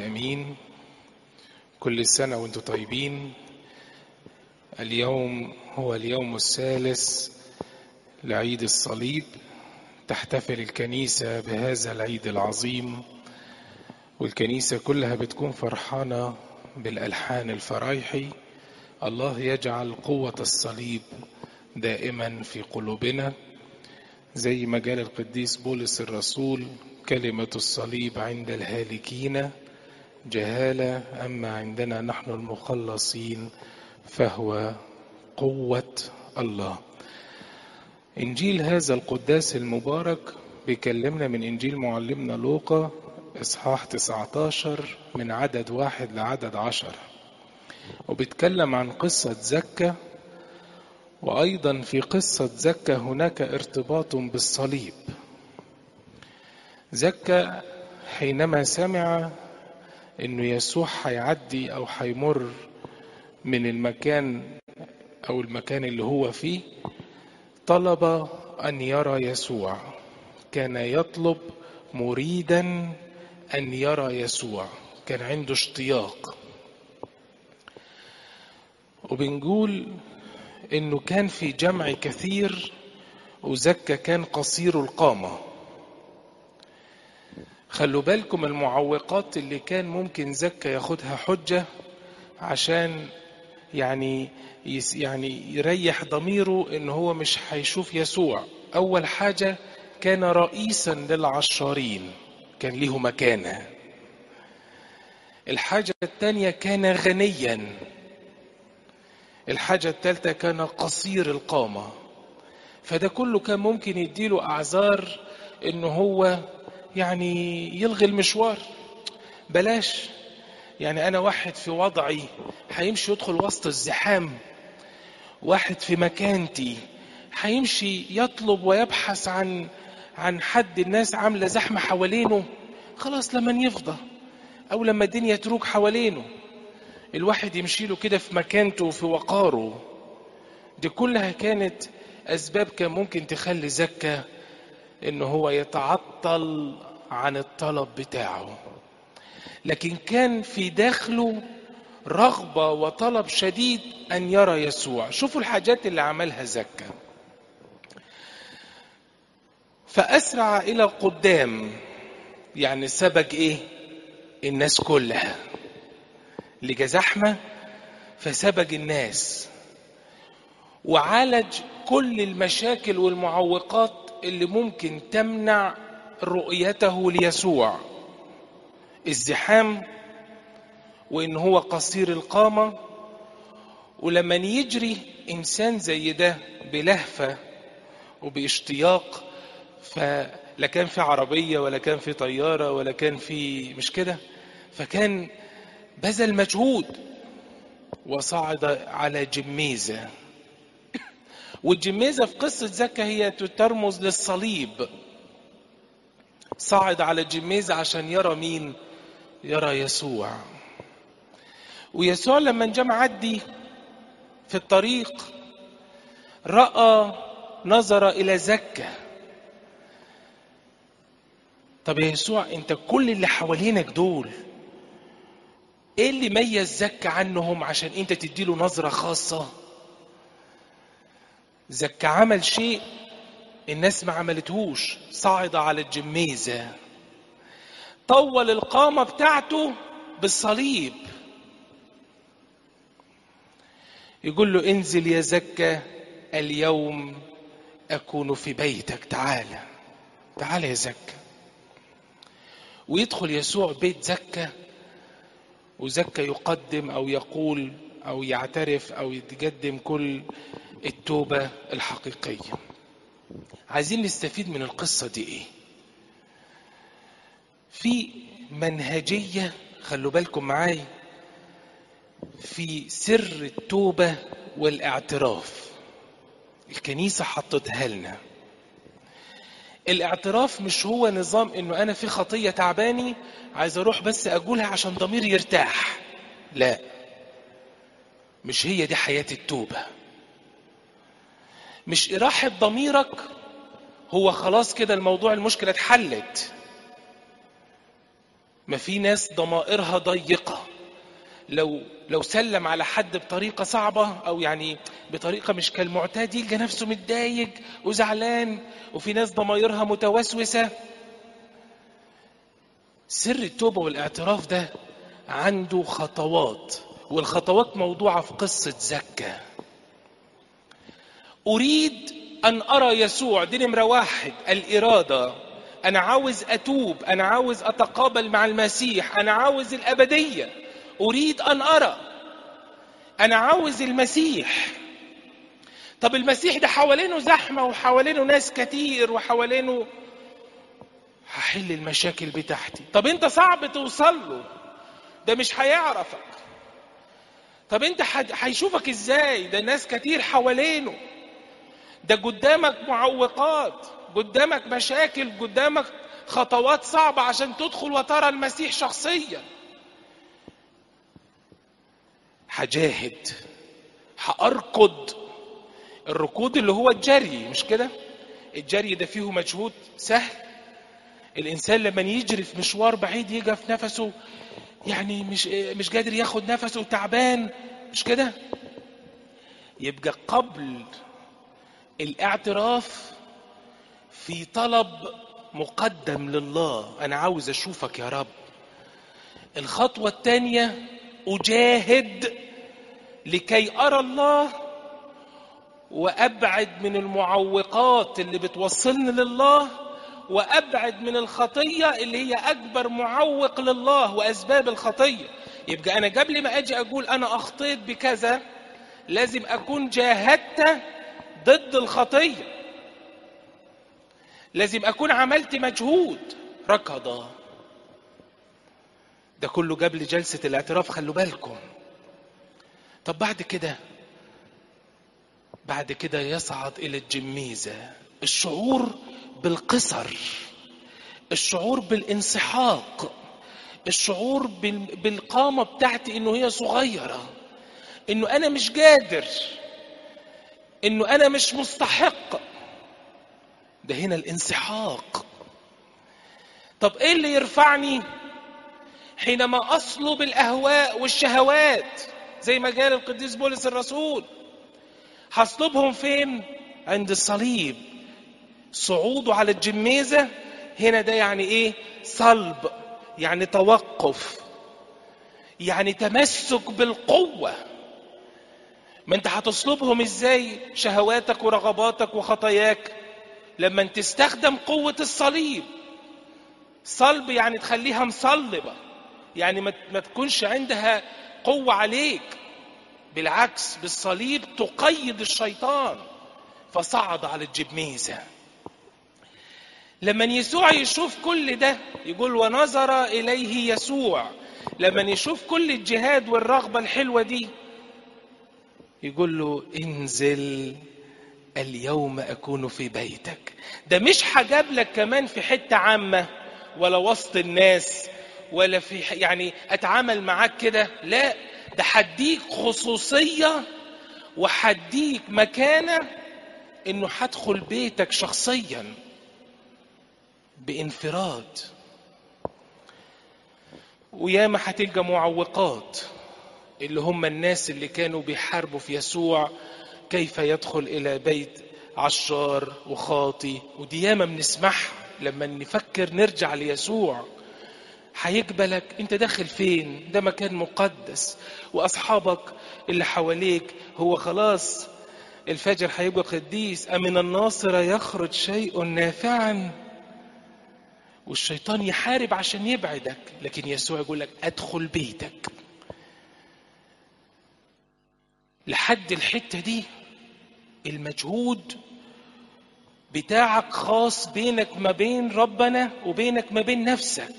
امين كل سنه وانتم طيبين اليوم هو اليوم الثالث لعيد الصليب تحتفل الكنيسه بهذا العيد العظيم والكنيسه كلها بتكون فرحانه بالالحان الفرايحي الله يجعل قوه الصليب دائما في قلوبنا زي ما قال القديس بولس الرسول كلمه الصليب عند الهالكين جهالة أما عندنا نحن المخلصين فهو قوة الله إنجيل هذا القداس المبارك بيكلمنا من إنجيل معلمنا لوقا إصحاح 19 من عدد واحد لعدد عشر وبيتكلم عن قصة زكا وأيضا في قصة زكا هناك ارتباط بالصليب زكا حينما سمع انه يسوع هيعدي او هيمر من المكان او المكان اللي هو فيه طلب ان يرى يسوع كان يطلب مريدا ان يرى يسوع كان عنده اشتياق وبنقول انه كان في جمع كثير وزكى كان قصير القامه خلوا بالكم المعوقات اللي كان ممكن زكا ياخدها حجة عشان يعني يعني يريح ضميره ان هو مش هيشوف يسوع اول حاجة كان رئيسا للعشارين كان له مكانة الحاجة الثانية كان غنيا الحاجة الثالثة كان قصير القامة فده كله كان ممكن يديله اعذار ان هو يعني يلغي المشوار بلاش يعني انا واحد في وضعي هيمشي يدخل وسط الزحام واحد في مكانتي هيمشي يطلب ويبحث عن عن حد الناس عامله زحمه حوالينه خلاص لما يفضى او لما الدنيا تروج حوالينه الواحد يمشي له كده في مكانته وفي وقاره دي كلها كانت اسباب كان ممكن تخلي زكا ان هو يتعطل عن الطلب بتاعه لكن كان في داخله رغبة وطلب شديد أن يرى يسوع شوفوا الحاجات اللي عملها زكا فأسرع إلى القدام يعني سبق إيه الناس كلها لقى زحمة فسبق الناس وعالج كل المشاكل والمعوقات اللي ممكن تمنع رؤيته ليسوع الزحام وان هو قصير القامه ولما يجري انسان زي ده بلهفه وباشتياق فلا كان في عربيه ولا كان في طياره ولا كان في مش كده فكان بذل مجهود وصعد على جميزه والجميزة في قصة زكا هي ترمز للصليب صعد على الجميزة عشان يرى مين يرى يسوع ويسوع لما جاء معدي في الطريق رأى نظر إلى زكا طب يا يسوع انت كل اللي حوالينك دول ايه اللي ميز زكا عنهم عشان انت تديله نظرة خاصة زكا عمل شيء الناس ما عملتهوش صعد على الجميزة طول القامة بتاعته بالصليب يقول له انزل يا زكا اليوم أكون في بيتك تعالى تعالى يا زكا ويدخل يسوع بيت زكا وزكا يقدم أو يقول أو يعترف أو يتقدم كل التوبة الحقيقية عايزين نستفيد من القصة دي ايه في منهجية خلوا بالكم معاي في سر التوبة والاعتراف الكنيسة حطتها لنا الاعتراف مش هو نظام انه انا في خطية تعباني عايز اروح بس اقولها عشان ضميري يرتاح لا مش هي دي حياة التوبة مش إراحة ضميرك هو خلاص كده الموضوع المشكلة اتحلت ما في ناس ضمائرها ضيقة لو لو سلم على حد بطريقة صعبة أو يعني بطريقة مش كالمعتاد يلقى نفسه متضايق وزعلان وفي ناس ضمائرها متوسوسة سر التوبة والاعتراف ده عنده خطوات والخطوات موضوعة في قصة زكا أريد أن أرى يسوع دي نمرة واحد الإرادة أنا عاوز أتوب أنا عاوز أتقابل مع المسيح أنا عاوز الأبدية أريد أن أرى أنا عاوز المسيح طب المسيح ده حوالينه زحمة وحوالينه ناس كتير وحوالينه هحل المشاكل بتاعتي طب انت صعب توصل له ده مش هيعرفك طب انت هيشوفك ازاي ده ناس كتير حوالينه ده قدامك معوقات قدامك مشاكل قدامك خطوات صعبة عشان تدخل وترى المسيح شخصيا هجاهد هأركض الركود اللي هو الجري مش كده الجري ده فيه مجهود سهل الإنسان لما يجري في مشوار بعيد يجي في نفسه يعني مش مش قادر ياخد نفسه تعبان مش كده يبقى قبل الاعتراف في طلب مقدم لله انا عاوز اشوفك يا رب الخطوه الثانيه اجاهد لكي ارى الله وابعد من المعوقات اللي بتوصلني لله وابعد من الخطيه اللي هي اكبر معوق لله واسباب الخطيه يبقى انا قبل ما اجي اقول انا اخطيت بكذا لازم اكون جاهدت ضد الخطيه لازم اكون عملت مجهود ركض ده كله قبل جلسه الاعتراف خلوا بالكم طب بعد كده بعد كده يصعد الى الجميزه الشعور بالقصر الشعور بالانسحاق الشعور بالقامة بتاعتي انه هي صغيرة انه انا مش قادر انه انا مش مستحق ده هنا الانسحاق طب ايه اللي يرفعني حينما اصلب الاهواء والشهوات زي ما قال القديس بولس الرسول هصلبهم فين عند الصليب صعوده على الجميزة هنا ده يعني ايه صلب يعني توقف يعني تمسك بالقوة ما انت هتصلبهم ازاي شهواتك ورغباتك وخطاياك لما تستخدم قوة الصليب صلب يعني تخليها مصلبة يعني ما تكونش عندها قوة عليك بالعكس بالصليب تقيد الشيطان فصعد على الجميزه لما يسوع يشوف كل ده يقول ونظر إليه يسوع لما يشوف كل الجهاد والرغبة الحلوة دي يقول له انزل اليوم أكون في بيتك ده مش هجاب لك كمان في حتة عامة ولا وسط الناس ولا في يعني أتعامل معاك كده لا ده حديك خصوصية وحديك مكانة إنه هدخل بيتك شخصياً بانفراد وياما هتلقى معوقات اللي هم الناس اللي كانوا بيحاربوا في يسوع كيف يدخل الى بيت عشار وخاطي ودي ياما بنسمعها لما نفكر نرجع ليسوع هيقبلك انت داخل فين ده مكان مقدس واصحابك اللي حواليك هو خلاص الفجر هيبقى قديس أمن الناصر يخرج شيء نافعا والشيطان يحارب عشان يبعدك لكن يسوع يقول لك ادخل بيتك لحد الحته دي المجهود بتاعك خاص بينك ما بين ربنا وبينك ما بين نفسك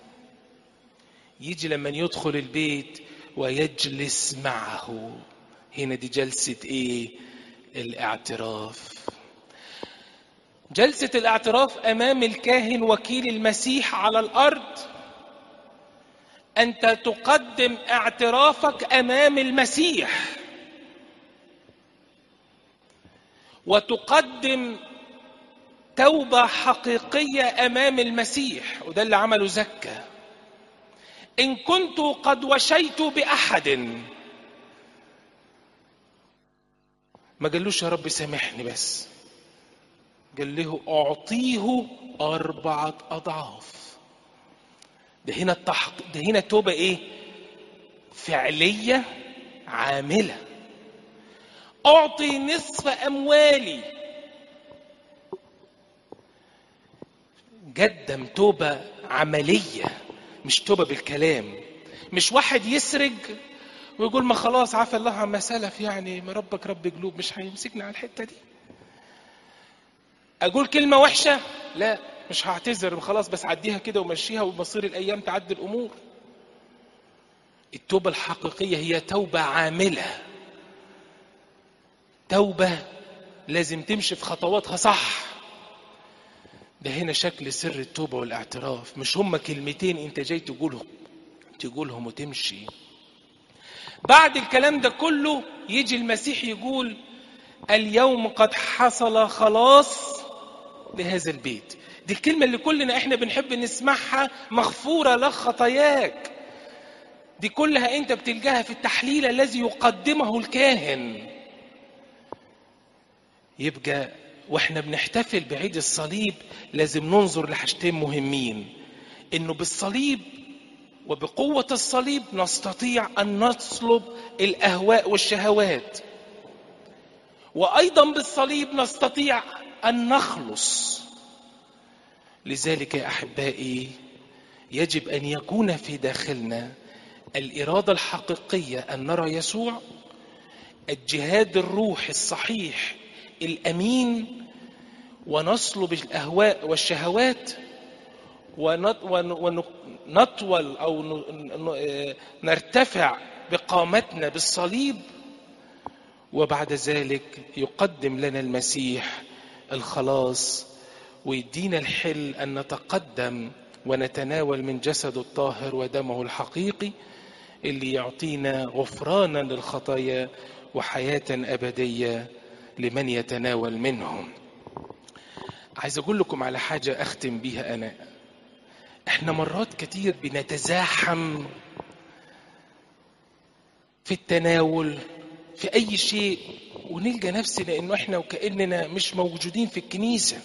يجي لما يدخل البيت ويجلس معه هنا دي جلسة ايه الاعتراف جلسة الاعتراف أمام الكاهن وكيل المسيح على الأرض أنت تقدم اعترافك أمام المسيح وتقدم توبة حقيقية أمام المسيح وده اللي عمله زكا إن كنت قد وشيت بأحد ما قالوش يا رب سامحني بس قال له أعطيه أربعة أضعاف ده هنا التحق ده هنا توبة إيه؟ فعلية عاملة أعطي نصف أموالي قدم توبة عملية مش توبة بالكلام مش واحد يسرق ويقول ما خلاص عفى الله عما سلف يعني ما ربك رب قلوب مش هيمسكنا على الحتة دي أقول كلمة وحشة لا مش هعتذر خلاص بس عديها كده ومشيها ومصير الأيام تعدي الأمور التوبة الحقيقية هي توبة عاملة توبة لازم تمشي في خطواتها صح ده هنا شكل سر التوبة والاعتراف مش هما كلمتين انت جاي تقولهم تقولهم وتمشي بعد الكلام ده كله يجي المسيح يقول اليوم قد حصل خلاص لهذا البيت دي الكلمة اللي كلنا احنا بنحب نسمعها مغفورة لك خطاياك دي كلها انت بتلقاها في التحليل الذي يقدمه الكاهن يبقى واحنا بنحتفل بعيد الصليب لازم ننظر لحاجتين مهمين انه بالصليب وبقوة الصليب نستطيع ان نصلب الاهواء والشهوات وايضا بالصليب نستطيع ان نخلص لذلك يا احبائي يجب ان يكون في داخلنا الاراده الحقيقيه ان نرى يسوع الجهاد الروحي الصحيح الامين ونصلب الاهواء والشهوات ونطول او نرتفع بقامتنا بالصليب وبعد ذلك يقدم لنا المسيح الخلاص ويدينا الحل ان نتقدم ونتناول من جسده الطاهر ودمه الحقيقي اللي يعطينا غفرانا للخطايا وحياه ابديه لمن يتناول منهم عايز اقول لكم على حاجه اختم بيها انا احنا مرات كتير بنتزاحم في التناول في اي شيء ونلقى نفسنا انه احنا وكاننا مش موجودين في الكنيسه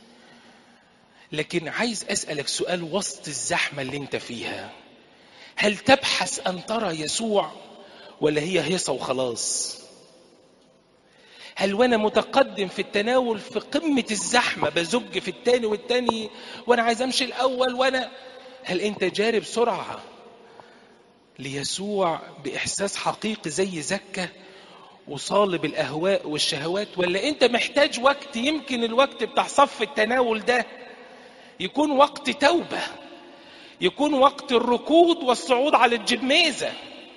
لكن عايز اسالك سؤال وسط الزحمه اللي انت فيها هل تبحث ان ترى يسوع ولا هي هيصه وخلاص هل وانا متقدم في التناول في قمه الزحمه بزج في التاني والتاني وانا عايز امشي الاول وانا هل انت جاري بسرعه ليسوع باحساس حقيقي زي زكه وصالب الاهواء والشهوات ولا انت محتاج وقت يمكن الوقت بتاع صف التناول ده يكون وقت توبه يكون وقت الركود والصعود على الجميزه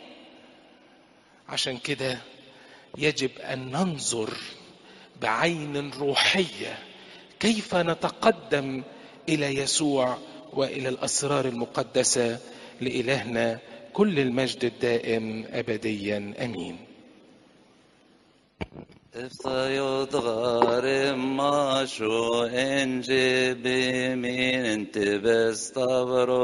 عشان كده يجب ان ننظر بعين روحيه كيف نتقدم الى يسوع والى الاسرار المقدسه لالهنا كل المجد الدائم ابديا امين افتيض غارم ما شو انجي بمين انت بستبرو